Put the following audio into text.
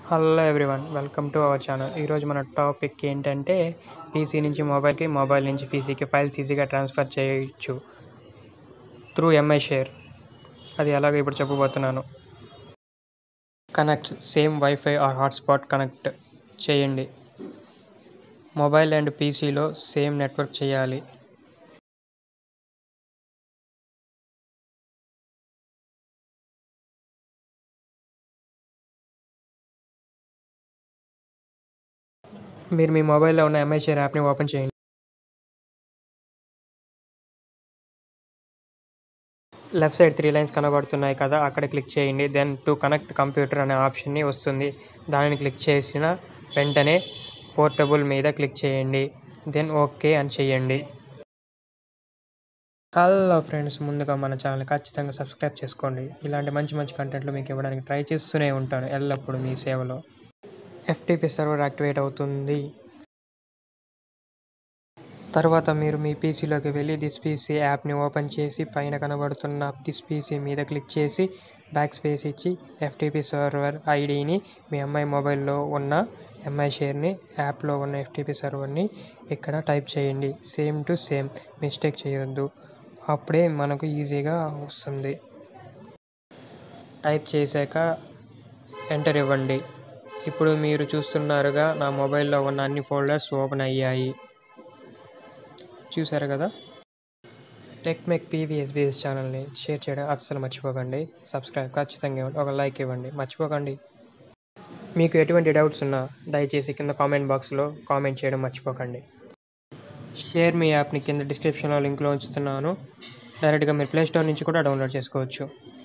hello everyone welcome to our channel ఈరోజు మన topic ఏంటంటే పీసీ నుంచి మొబైల్కి మొబైల్ నుంచి పీసీకి ఫైల్స్ ఈజీగా ట్రాన్స్ఫర్ చేయొచ్చు త్రూ ఎంఐ షేర్ అది ఎలాగో ఇప్పుడు చెప్పబోతున్నాను connect same WiFi or hotspot connect చేయండి మొబైల్ అండ్ పీసీలో సేమ్ నెట్వర్క్ చేయాలి మీరు మీ మొబైల్లో ఉన్న ఎంఐ షేర్ యాప్ని ఓపెన్ చేయండి లెఫ్ట్ సైడ్ త్రీ లైన్స్ కనబడుతున్నాయి కదా అక్కడ క్లిక్ చేయండి దెన్ టు కనెక్ట్ కంప్యూటర్ అనే ఆప్షన్ని వస్తుంది దానిని క్లిక్ చేసిన వెంటనే పోర్టబుల్ మీద క్లిక్ చేయండి దెన్ ఓకే అని చేయండి హలో ఫ్రెండ్స్ ముందుగా మన ఛానల్ ఖచ్చితంగా సబ్స్క్రైబ్ చేసుకోండి ఇలాంటి మంచి మంచి కంటెంట్లు మీకు ఇవ్వడానికి ట్రై చేస్తూనే ఉంటాను ఎల్లప్పుడూ మీ సేవలో ఎఫ్టీపీ సర్వర్ యాక్టివేట్ అవుతుంది తర్వాత మీరు మీ పీసీలోకి వెళ్ళి దిస్ పీసీ యాప్ని ఓపెన్ చేసి పైన కనబడుతున్న దిస్ పీసీ మీద క్లిక్ చేసి బ్యాక్ స్పేస్ ఇచ్చి ఎఫ్టీపీ సర్వర్ ఐడిని మీ ఎంఐ మొబైల్లో ఉన్న ఎంఐ షేర్ని యాప్లో ఉన్న ఎఫ్టీపీ సర్వర్ని ఇక్కడ టైప్ చేయండి సేమ్ టు సేమ్ మిస్టేక్ చేయొద్దు అప్పుడే మనకు ఈజీగా వస్తుంది టైప్ చేశాక ఎంటర్ ఇవ్వండి ఇప్పుడు మీరు చూస్తున్నారుగా నా మొబైల్లో ఉన్న అన్ని ఫోల్డర్స్ ఓపెన్ అయ్యాయి చూసారు కదా టెక్మెక్ పీవీఎస్బీఎస్ ఛానల్ని షేర్ చేయడం అస్సలు మర్చిపోకండి సబ్స్క్రైబ్ ఖచ్చితంగా ఇవ్వండి ఒక లైక్ ఇవ్వండి మర్చిపోకండి మీకు ఎటువంటి డౌట్స్ ఉన్నా దయచేసి కింద కామెంట్ బాక్స్లో కామెంట్ చేయడం మర్చిపోకండి షేర్ మీ యాప్ని కింద డిస్క్రిప్షన్లో లింక్లో ఉంచుతున్నాను డైరెక్ట్గా మీరు ప్లే స్టోర్ నుంచి కూడా డౌన్లోడ్ చేసుకోవచ్చు